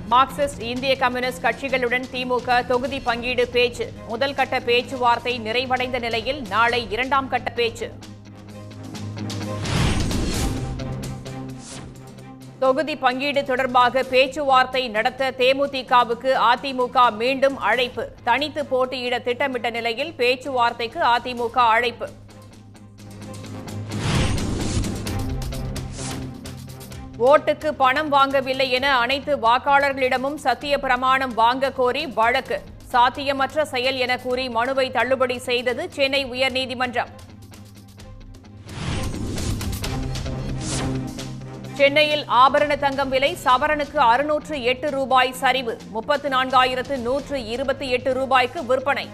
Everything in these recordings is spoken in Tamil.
மார்க்சிஸ்ட் இந்திய கம்யூனிஸ்ட் கட்சிகளுடன் திமுக தொகுதி பங்கீடு பேச்சு முதல் கட்ட பேச்சுவார்த்தை நிறைவடைந்த நிலையில் நாளை இரண்டாம் கட்ட பேச்சு தொகுதி பங்கீடு தொடர்பாக பேச்சுவார்த்தை நடத்த தேமுதிகவுக்கு அதிமுக மீண்டும் அழைப்பு தனித்து போட்டியிட திட்டமிட்ட நிலையில் பேச்சுவார்த்தைக்கு அதிமுக அழைப்பு ஓட்டுக்கு பணம் வாங்கவில்லை என அனைத்து வாக்காளர்களிடமும் சத்திய பிரமாணம் வாங்க கோரி வழக்கு சாத்தியமற்ற செயல் என கூறி மனுவை தள்ளுபடி செய்தது சென்னை உயர்நீதிமன்றம் சென்னையில் ஆபரண தங்கம் விலை சவரனுக்கு அறுநூற்று எட்டு ரூபாய் சரிவு முப்பத்து நான்காயிரத்து நூற்று இருபத்தி எட்டு ரூபாய்க்கு விற்பனை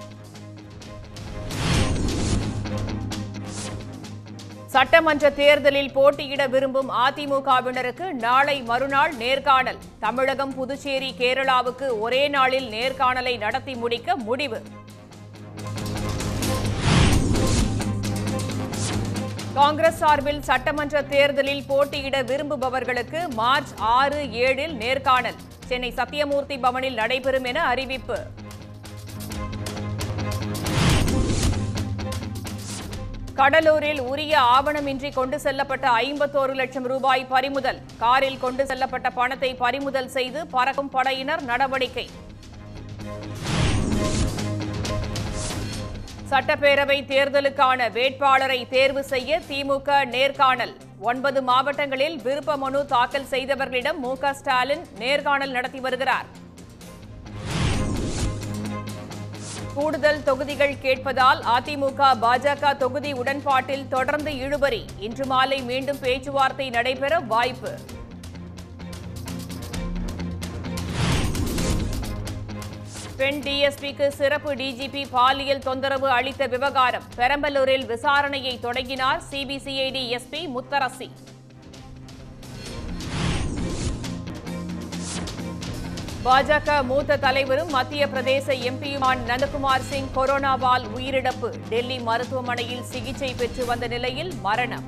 சட்டமன்ற தேர்தலில் போட்டியிட விரும்பும் அதிமுகவினருக்கு நாளை மறுநாள் நேர்காணல் தமிழகம் புதுச்சேரி கேரளாவுக்கு ஒரே நாளில் நேர்காணலை நடத்தி முடிக்க முடிவு காங்கிரஸ் சார்பில் சட்டமன்ற தேர்தலில் போட்டியிட விரும்புபவர்களுக்கு மார்ச் ஆறு ஏழில் நேர்காணல் சென்னை சத்தியமூர்த்தி பவனில் நடைபெறும் என அறிவிப்பு கடலூரில் உரிய ஆவணமின்றி கொண்டு செல்லப்பட்ட ஐம்பத்தோரு லட்சம் ரூபாய் பறிமுதல் காரில் கொண்டு செல்லப்பட்ட பணத்தை பறிமுதல் செய்து பறக்கும் படையினர் நடவடிக்கை சட்டப்பேரவை தேர்தலுக்கான வேட்பாளரை தேர்வு செய்ய திமுக நேர்காணல் ஒன்பது மாவட்டங்களில் விருப்ப மனு தாக்கல் செய்தவர்களிடம் மு க ஸ்டாலின் நேர்காணல் நடத்தி வருகிறார் கூடுதல் தொகுதிகள் கேட்பதால் அதிமுக பாஜக தொகுதி உடன்பாட்டில் தொடர்ந்து இழுபறி இன்று மாலை மீண்டும் பேச்சுவார்த்தை நடைபெற வாய்ப்பு பெண் டிஎஸ்பிக்கு சிறப்பு டிஜிபி பாலியல் தொந்தரவு அளித்த விவகாரம் பெரம்பலூரில் விசாரணையை தொடங்கினார் சிபிசிஐடி எஸ்பி முத்தரசி பாஜக மூத்த தலைவரும் மத்திய பிரதேச எம்பியுமான நந்தகுமார் சிங் கொரோனாவால் உயிரிழப்பு டெல்லி மருத்துவமனையில் சிகிச்சை பெற்று வந்த நிலையில் மரணம்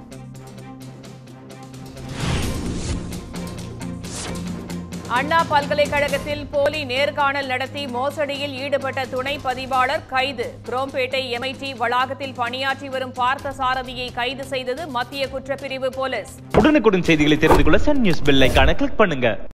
அண்ணா பல்கலைக்கழகத்தில் போலி நேர்காணல் நடத்தி மோசடியில் ஈடுபட்ட துணை பதிவாளர் கைது குரோம்பேட்டை எம்ஐடி வளாகத்தில் பணியாற்றி வரும் பார்த்த சாரதியை கைது செய்தது மத்திய குற்றப்பிரிவு போலீஸ் உடனுக்குடன் செய்திகளை தெரிந்து கொள்ள சன் நியூஸ் பெல் ஐகானை கிளிக் பண்ணுங்க